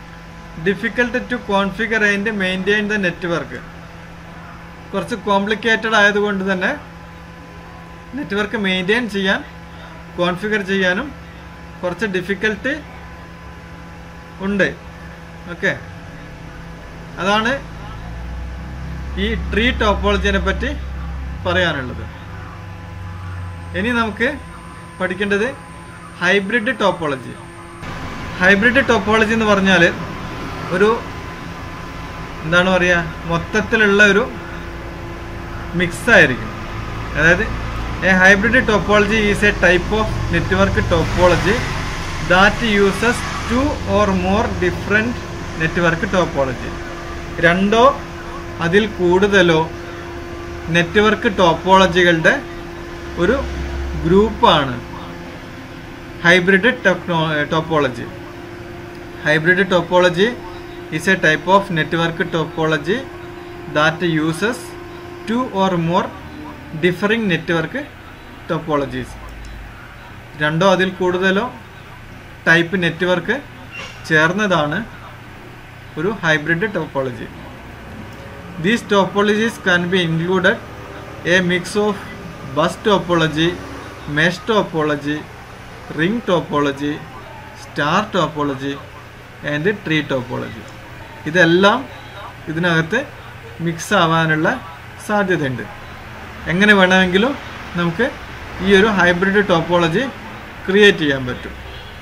difficult to configure and maintain the network കുറച്ച് കോംപ്ലിക്കേറ്റഡ് ആയതുകൊണ്ട് തന്നെ നെറ്റ്വർക്ക് മെയിൻറ്റെയിൻ ചെയ്യാൻ കോൺഫിഗർ ചെയ്യാനും കുറച്ച് ഡിഫിക്കൽട്ട് ഉണ്ട് ഓക്കെ അതാണ് ഈ ട്രീ ടോപ്പോളജിനെ പറ്റി പറയാനുള്ളത് ഇനി നമുക്ക് പഠിക്കേണ്ടത് ഹൈബ്രിഡ് ടോപ്പോളജി ഹൈബ്രിഡ് ടോപ്പോളജി എന്ന് പറഞ്ഞാൽ ഒരു എന്താണ് പറയുക മൊത്തത്തിലുള്ള ഒരു മിക്സ് ആയിരിക്കും അതായത് a hybrid topology is a type of network topology that uses two or more different network topology രണ്ടോ അതിൽ കൂടുതലോ നെറ്റ്വർക്ക് ടോപ്പോളജികളുടെ ഒരു ഗ്രൂപ്പാണ് hybrid techno topology hybrid topology is a type of network topology that uses two or more differing network topologies രണ്ടോ അതിൽ കൂടുതലോ type network ചേർന്നതാണ് ഒരു hybrid topology these topologies can be included a mix of bus topology mesh topology ring topology star topology and tree topology ഇതെല്ലാം ഇതിനകത്ത് mix ആവാനുള്ള സാധ്യതയുണ്ട് എങ്ങനെ വേണമെങ്കിലും നമുക്ക് ഈ ഒരു ഹൈബ്രിഡ് ടോപ്പോളജി ക്രിയേറ്റ് ചെയ്യാൻ പറ്റും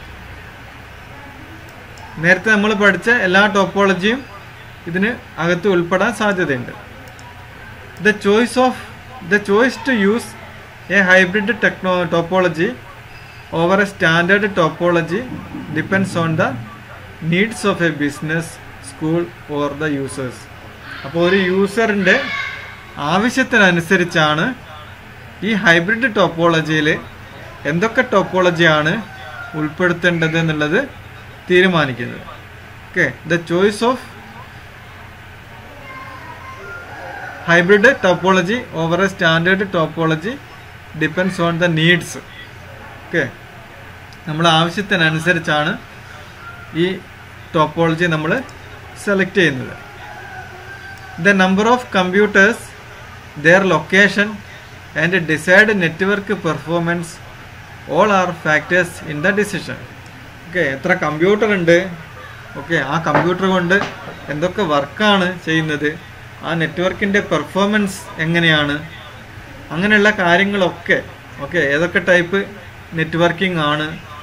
നേരത്തെ നമ്മൾ പഠിച്ച എല്ലാ ടോപ്പോളജിയും ഇതിന് അകത്ത് ഉൾപ്പെടാൻ സാധ്യതയുണ്ട് the choice of the choice to use a hybrid techno topology over a standard topology depends on the needs of a business school or the users അപ്പോൾ ഒരു യൂസറിൻ്റെ ആവശ്യത്തിനനുസരിച്ചാണ് ഈ ഹൈബ്രിഡ് ടോപ്പോളജിയിൽ എന്തൊക്കെ ടോപ്പോളജിയാണ് ഉൾപ്പെടുത്തേണ്ടത് എന്നുള്ളത് തീരുമാനിക്കുന്നത് okay the choice of hybrid topology over a standard topology depends on the needs okay നമ്മുടെ ആവശ്യത്തിനനുസരിച്ചാണ് ഈ ടോപ്പോളജി നമ്മൾ സെലക്ട് ചെയ്യുന്നത് the number of computers their location and desired network performance all are factors in the decision okay എത്ര computer ഉണ്ട് okay ആ computer കൊണ്ട് എന്തൊക്കെ വർക്കാണ് ചെയ്യുന്നത് ആ നെറ്റ്വർക്കിൻ്റെ പെർഫോമൻസ് എങ്ങനെയാണ് അങ്ങനെയുള്ള കാര്യങ്ങളൊക്കെ ഓക്കെ ഏതൊക്കെ ടൈപ്പ് നെറ്റ്വർക്കിംഗ് ആണ്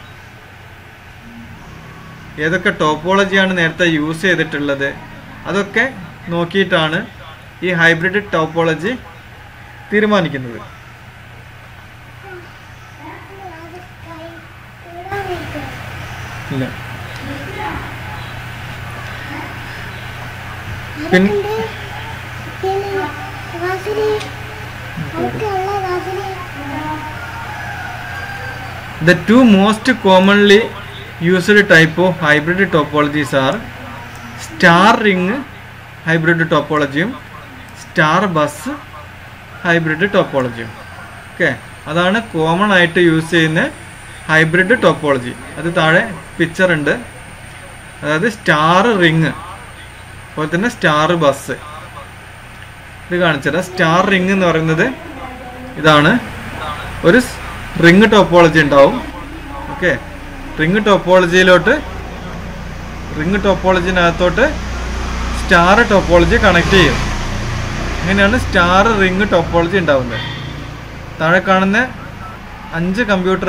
ഏതൊക്കെ ടോപ്പോളജിയാണ് നേരത്തെ യൂസ് ചെയ്തിട്ടുള്ളത് അതൊക്കെ നോക്കിയിട്ടാണ് ഈ ഹൈബ്രിഡ് ടോപ്പോളജി തീരുമാനിക്കുന്നത് ഇല്ല പിന്നെ The two most commonly used type of hybrid topologies are star ring hybrid ടോപ്പോളജിയും സ്റ്റാർ ബസ് ഹൈബ്രിഡ് ടോപ്പോളജിയും ഓക്കെ അതാണ് കോമൺ ആയിട്ട് യൂസ് ചെയ്യുന്ന ഹൈബ്രിഡ് ടോപ്പോളജി അത് താഴെ പിക്ചർ ഉണ്ട് അതായത് സ്റ്റാർ റിങ് അതുപോലെ തന്നെ സ്റ്റാർ ബസ് ഇത് കാണിച്ചത് സ്റ്റാർ റിങ് എന്ന് പറയുന്നത് ഇതാണ് ഒരു റിങ് ടോപ്പോളജി ഉണ്ടാവും ഓക്കെ റിങ് ടോപ്പോളജിയിലോട്ട് റിങ് ടോപ്പോളജിനകത്തോട്ട് സ്റ്റാർ ടോപ്പോളജി കണക്ട് ചെയ്യും അങ്ങനെയാണ് സ്റ്റാർ റിങ് ടോപ്പോളജി ഉണ്ടാവുന്നത് താഴെ കാണുന്ന അഞ്ച് കമ്പ്യൂട്ടർ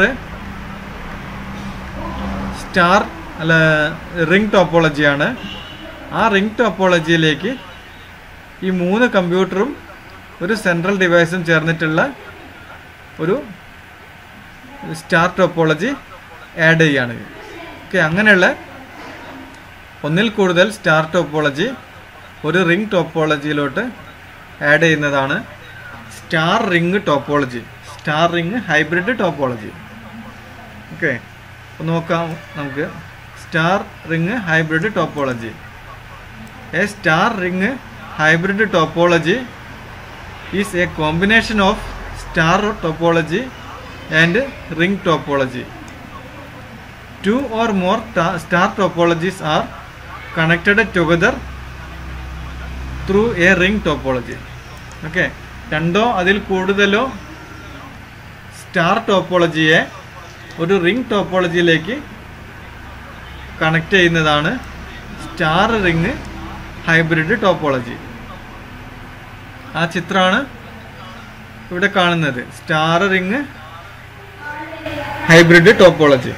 സ്റ്റാർ അല്ല റിംഗ് ടോപ്പോളജിയാണ് ആ റിംഗ് ടോപ്പോളജിയിലേക്ക് ഈ മൂന്ന് കമ്പ്യൂട്ടറും ഒരു സെൻട്രൽ ഡിവൈസും ചേർന്നിട്ടുള്ള ഒരു സ്റ്റാർ ടോപ്പോളജി ആഡ് ചെയ്യുകയാണ് ഓക്കെ അങ്ങനെയുള്ള ഒന്നിൽ കൂടുതൽ സ്റ്റാർ ടോപ്പോളജി ഒരു റിംഗ് ടോപ്പോളജിയിലോട്ട് ആഡ് ചെയ്യുന്നതാണ് star ring topology star ring hybrid topology okay നോക്കാം നമുക്ക് star ring hybrid topology a star ring hybrid topology is a combination of star topology and ring topology two or more ta- star topologies are connected together through a ring topology okay രണ്ടോ അതിൽ കൂടുതലോ star ടോപ്പോളജിയെ ഒരു ring ടോപ്പോളജിയിലേക്ക് connect ചെയ്യുന്നതാണ് star ring hybrid topology ആ ചിത്രമാണ് ഇവിടെ കാണുന്നത് സ്റ്റാർ റിംഗ് ഹൈബ്രിഡ് ടോപ്പോളജി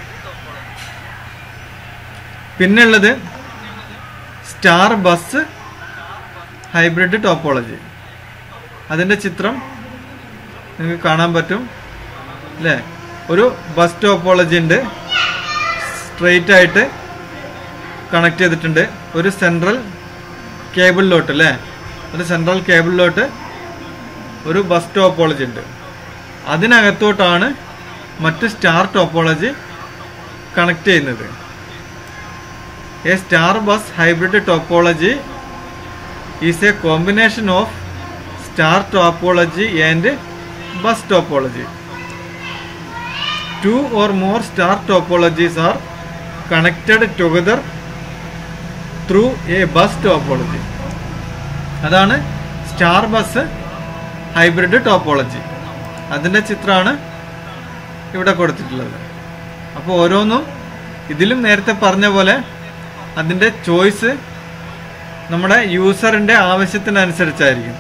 പിന്നുള്ളത് സ്റ്റാർ ബസ് ഹൈബ്രിഡ് ടോപ്പോളജി അതിൻ്റെ ചിത്രം നിങ്ങൾക്ക് കാണാൻ പറ്റും അല്ലേ ഒരു ബസ് ടോപ്പോളജി ഉണ്ട് സ്ട്രെയിറ്റ് ആയിട്ട് കണക്ട് ചെയ്തിട്ടുണ്ട് ഒരു സെൻട്രൽ കേബിളിലോട്ട് അല്ലേ ഒരു സെൻട്രൽ കേബിളിലോട്ട് ഒരു ബസ് ടോപ്പോളജി ഉണ്ട് അതിനകത്തോട്ടാണ് മറ്റ് സ്റ്റാർ ടോപ്പോളജി കണക്ട് ചെയ്യുന്നത് a star bus hybrid topology is a combination of star topology and bus topology two or more star topologies are connected together through a bus topology അതാണ് star bus hybrid topology അതിൻ്റെ ചിത്രമാണ് ഇവിടെ കൊടുത്തിട്ടുള്ളത് അപ്പോൾ ഓരോന്നും ഇതിലും നേരത്തെ പറഞ്ഞ പോലെ അതിൻ്റെ ചോയ്സ് നമ്മുടെ യൂസറിൻ്റെ ആവശ്യത്തിനനുസരിച്ചായിരിക്കും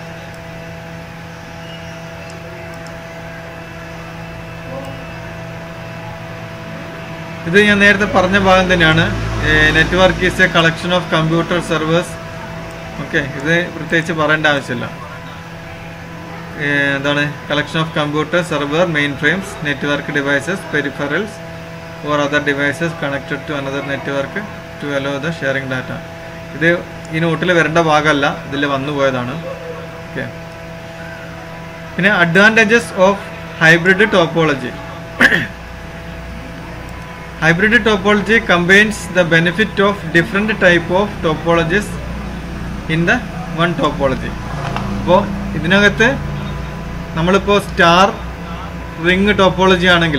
ഇത് ഞാൻ നേരത്തെ പറഞ്ഞ ഭാഗം തന്നെയാണ് network is a collection of computer servers okay ഇത് പ്രത്യേകിച്ച് പറയേണ്ട ആവശ്യമില്ല ഏഹ് എന്താണ് collection of computer server mainframes network devices peripherals or other devices connected to another network to allow the sharing data ഇത് ഈ നോട്ടിൽ വരേണ്ട ഭാഗമല്ല ഇതിൽ വന്നു പോയതാണ് ഓക്കെ പിന്നെ advantages of hybrid topology hybrid topology combines the benefit of different type of topologies in the one topology അപ്പോൾ ഇതിനകത്ത് നമ്മളിപ്പോൾ സ്റ്റാർ റിംഗ് ടോപ്പോളജി ആണെങ്കിൽ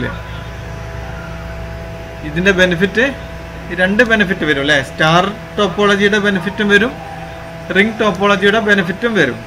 ഇതിൻ്റെ ബെനിഫിറ്റ് രണ്ട് ബെനിഫിറ്റ് വരും അല്ലേ സ്റ്റാർ ടോപ്പോളജിയുടെ ബെനിഫിറ്റും വരും റിംഗ് ടോപ്പോളജിയുടെ ബെനിഫിറ്റും വരും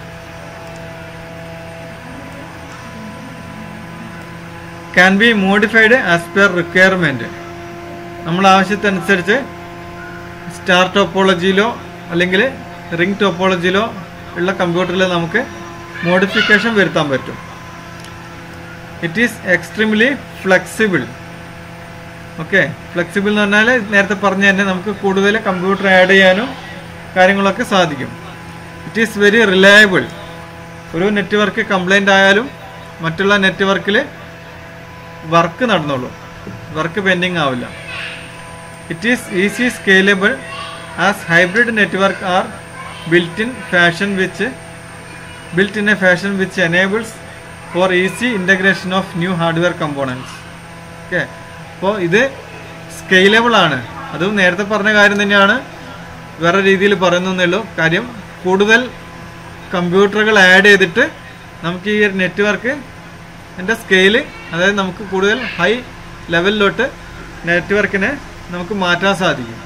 can be modified as per requirement നമ്മൾ ആവശ്യത്തനുസരിച്ച് സ്റ്റാർ ടോപ്പോളജിയിലോ അല്ലെങ്കിൽ റിംഗ് ടോപ്പോളജിയിലോ ഉള്ള കമ്പ്യൂട്ടറിൽ നമുക്ക് മോഡിഫിക്കേഷൻ വരുത്താൻ പറ്റും it is extremely flexible okay flexible എന്ന് പറഞ്ഞാൽ നേരത്തെ പറഞ്ഞ തന്നെ നമുക്ക് കൂടുതൽ കമ്പ്യൂട്ടർ ആഡ് ചെയ്യാനും കാര്യങ്ങളൊക്കെ സാധിക്കും ഇറ്റ് ഈസ് വെരി റിലയബിൾ ഒരു നെറ്റ്വർക്ക് കംപ്ലൈൻ്റ് ആയാലും മറ്റുള്ള നെറ്റ്വർക്കിൽ വർക്ക് നടന്നോളൂ വർക്ക് പെൻഡിങ് ആവില്ല it is easy scalable as hybrid network are built in fashion which built in a fashion which enables for easy integration of new hardware components okay അപ്പോൾ ഇത് scalable ആണ് അതും നേരത്തെ പറഞ്ഞ കാര്യം തന്നെയാണ് വേറെ രീതിയിൽ പറയുന്നേ ഉള്ളൂ കാര്യം കൂടുതൽ കമ്പ്യൂട്ടറുകൾ ആഡ് ചെയ്തിട്ട് നമുക്ക് ഈ ഒരു നെറ്റ്വർക്ക് എൻ്റെ സ്കെയില് അതായത് നമുക്ക് കൂടുതൽ ഹൈ ലെവലിലോട്ട് നെറ്റ്വർക്കിനെ നമുക്ക് മാറ്റാൻ സാധിക്കും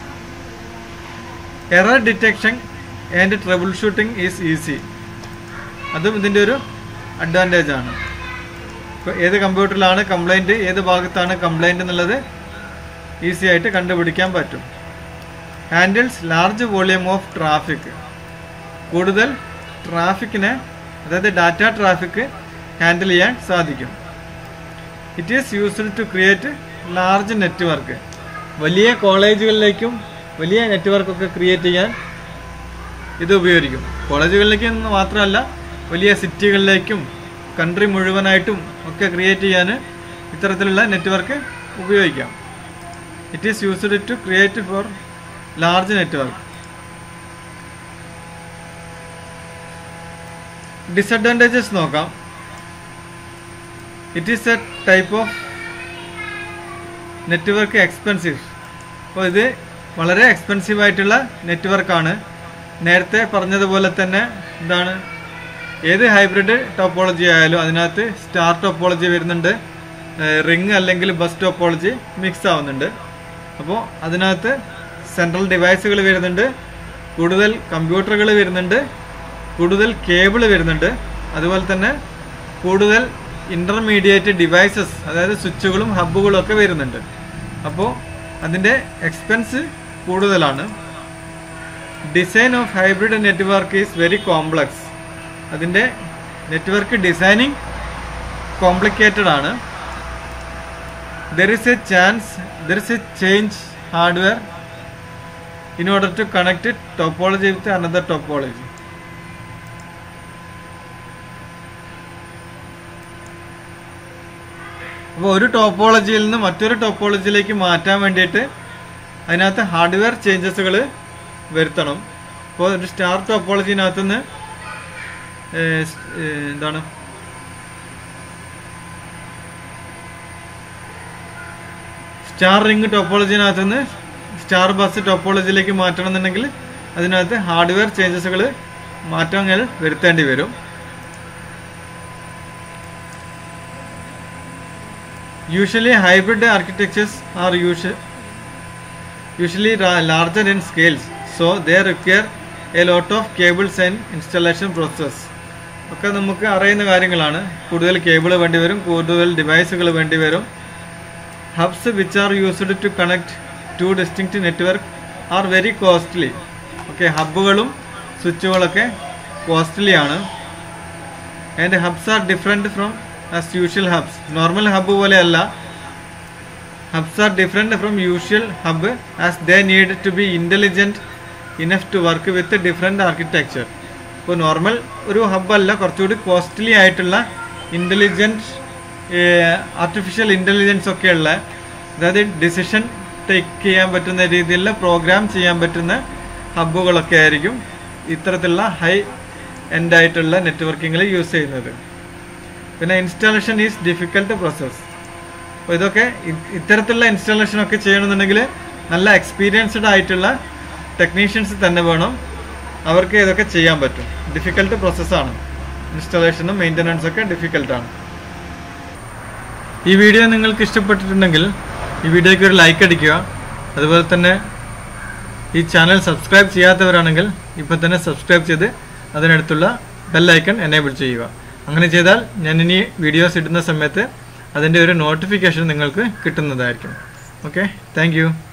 error detection and troubleshooting is easy അതും ഇതിൻ്റെ ഒരു അഡ്വാൻറ്റേജ് ആണ് ഇപ്പോൾ ഏത് കമ്പ്യൂട്ടറിലാണ് കംപ്ലൈൻറ്റ് ഏത് ഭാഗത്താണ് കംപ്ലൈൻറ്റ് എന്നുള്ളത് ഈസി ആയിട്ട് കണ്ടുപിടിക്കാൻ പറ്റും handles large volume of traffic കൂടുതൽ ട്രാഫിക്കിനെ അതായത് ഡാറ്റ ട്രാഫിക് ഹാൻഡിൽ ചെയ്യാൻ സാധിക്കും it is used to create large network വലിയ കോളേജുകളിലേക്കും വലിയ നെറ്റ്വർക്കൊക്കെ ക്രിയേറ്റ് ചെയ്യാൻ ഇത് ഉപയോഗിക്കും കോളേജുകളിലേക്ക് എന്ന് മാത്രമല്ല വലിയ സിറ്റികളിലേക്കും കൺട്രി മുഴുവനായിട്ടും ഒക്കെ ക്രിയേറ്റ് ചെയ്യാൻ ഇത്തരത്തിലുള്ള നെറ്റ്വർക്ക് ഉപയോഗിക്കാം it is used to create for large network disadvantages നോക്കാം it is a type of network expensive അപ്പോൾ ഇത് വളരെ എക്സ്പെൻസീവ് ആയിട്ടുള്ള നെറ്റ്വർക്കാണ് നേരത്തെ പറഞ്ഞതുപോലെ തന്നെ എന്താണ് ഏത് ഹൈബ്രിഡ് ടോപ്പോളജി ആയാലും അതിനകത്ത് സ്റ്റാർ ടോപ്പോളജി വരുന്നുണ്ട് റിങ് അല്ലെങ്കിൽ ബസ് ടോപ്പോളജി മിക്സ് ആവുന്നുണ്ട് അപ്പോൾ അതിനകത്ത് സെൻട്രൽ ഡിവൈസുകൾ വരുന്നുണ്ട് കൂടുതൽ കമ്പ്യൂട്ടറുകൾ വരുന്നുണ്ട് കൂടുതൽ കേബിൾ വരുന്നുണ്ട് അതുപോലെ തന്നെ കൂടുതൽ ഇൻ്റർമീഡിയറ്റ് ഡിവൈസസ് അതായത് സ്വിച്ചുകളും ഹബ്ബുകളും ഒക്കെ വരുന്നുണ്ട് അപ്പോൾ അതിൻ്റെ എക്സ്പെൻസ് കൂടുതലാണ് design of hybrid network is very complex അതിൻ്റെ നെറ്റ്വർക്ക് ഡിസൈനിങ് കോംപ്ലിക്കേറ്റഡ് ആണ് there is a chance there is a change hardware in order to connect topology with another topology അപ്പോൾ ഒരു ടോപ്പോളജിയിൽ നിന്ന് മറ്റൊരു ടോപ്പോളജിയിലേക്ക് മാറ്റാൻ വേണ്ടിയിട്ട് അതിനകത്ത് ഹാർഡ്വെയർ ചേഞ്ചസുകൾ വരുത്തണം ഇപ്പോൾ ഒരു സ്റ്റാർ ടോപ്പോളജിനകത്ത് നിന്ന് ഏഹ്, സ്- ഏഹ്, എന്താണ് സ്റ്റാർ റിംഗ് ടോപ്പോളജിനകത്ത് നിന്ന് സ്റ്റാർ ബസ് ടോപ്പോളജിയിലേക്ക് മാറ്റണം എന്നുണ്ടെങ്കിൽ അതിനകത്ത് ഹാർഡ്വെയർ ചേഞ്ചസുകൾ മാറ്റങ്ങൾ വരുത്തേണ്ടി വരും Usually hybrid architectures are usually, usually ra- larger in scales, so they require a lot of cables and installation process. ഒക്കെ നമുക്ക് അറിയുന്ന കാര്യങ്ങളാണ് കൂടുതൽ കേബിൾ വേണ്ടി വരും കൂടുതൽ ഡിവൈസുകൾ വേണ്ടി വരും hubs which are used to connect to distinct network are very costly okay ഹബ്ബുകളും സ്വിച്ചുകളൊക്കെ കോസ്റ്റ്ലി ആണ് and hubs are different from as usual hubs normal hub പോലെയല്ല hubs are different from usual hub as they need to be intelligent enough to work with different architecture ഇപ്പോൾ normal ഒരു ഹബ്ബല്ല കുറച്ചുകൂടി costly ആയിട്ടുള്ള intelligent artificial intelligence ഒക്കെയുള്ള അതായത് decision take ചെയ്യാൻ പറ്റുന്ന രീതിയിലുള്ള പ്രോഗ്രാം ചെയ്യാൻ പറ്റുന്ന ഹബ്ബുകളൊക്കെ ആയിരിക്കും ഇത്തരത്തിലുള്ള ഹൈ എൻഡ് ആയിട്ടുള്ള നെറ്റ്വർക്കിങ്ങിൽ യൂസ് ചെയ്യുന്നത് പിന്നെ ഇൻസ്റ്റാളേഷൻ ഈസ് ഡിഫിക്കൽട്ട് പ്രോസസ് അപ്പോൾ ഇതൊക്കെ ഇ- ഇത്തരത്തിലുള്ള ഇൻസ്റ്റാളേഷൻ ഒക്കെ ചെയ്യണമെന്നുണ്ടെങ്കിൽ നല്ല എക്സ്പീരിയൻസ്ഡ് ആയിട്ടുള്ള ടെക്നീഷ്യൻസ് തന്നെ വേണം അവർക്ക് ഇതൊക്കെ ചെയ്യാൻ പറ്റും ഡിഫിക്കൽട്ട് പ്രോസസ്സാണ് ഇൻസ്റ്റാളേഷനും മെയിൻ്റനൻസ് ഒക്കെ ഡിഫിക്കൽട്ടാണ് ഈ വീഡിയോ നിങ്ങൾക്ക് ഇഷ്ടപ്പെട്ടിട്ടുണ്ടെങ്കിൽ ഈ വീഡിയോയ്ക്ക് ഒരു ലൈക്ക് അടിക്കുക അതുപോലെ തന്നെ ഈ ചാനൽ സബ്സ്ക്രൈബ് ചെയ്യാത്തവരാണെങ്കിൽ ഇപ്പോൾ തന്നെ സബ്സ്ക്രൈബ് ചെയ്ത് അതിനടുത്തുള്ള ബെല്ലൈക്കൺ എനേബിൾ ചെയ്യുക അങ്ങനെ ചെയ്താൽ ഞാൻ ഇനി വീഡിയോസ് ഇടുന്ന സമയത്ത് അതിൻ്റെ ഒരു നോട്ടിഫിക്കേഷൻ നിങ്ങൾക്ക് കിട്ടുന്നതായിരിക്കും ഓക്കെ താങ്ക്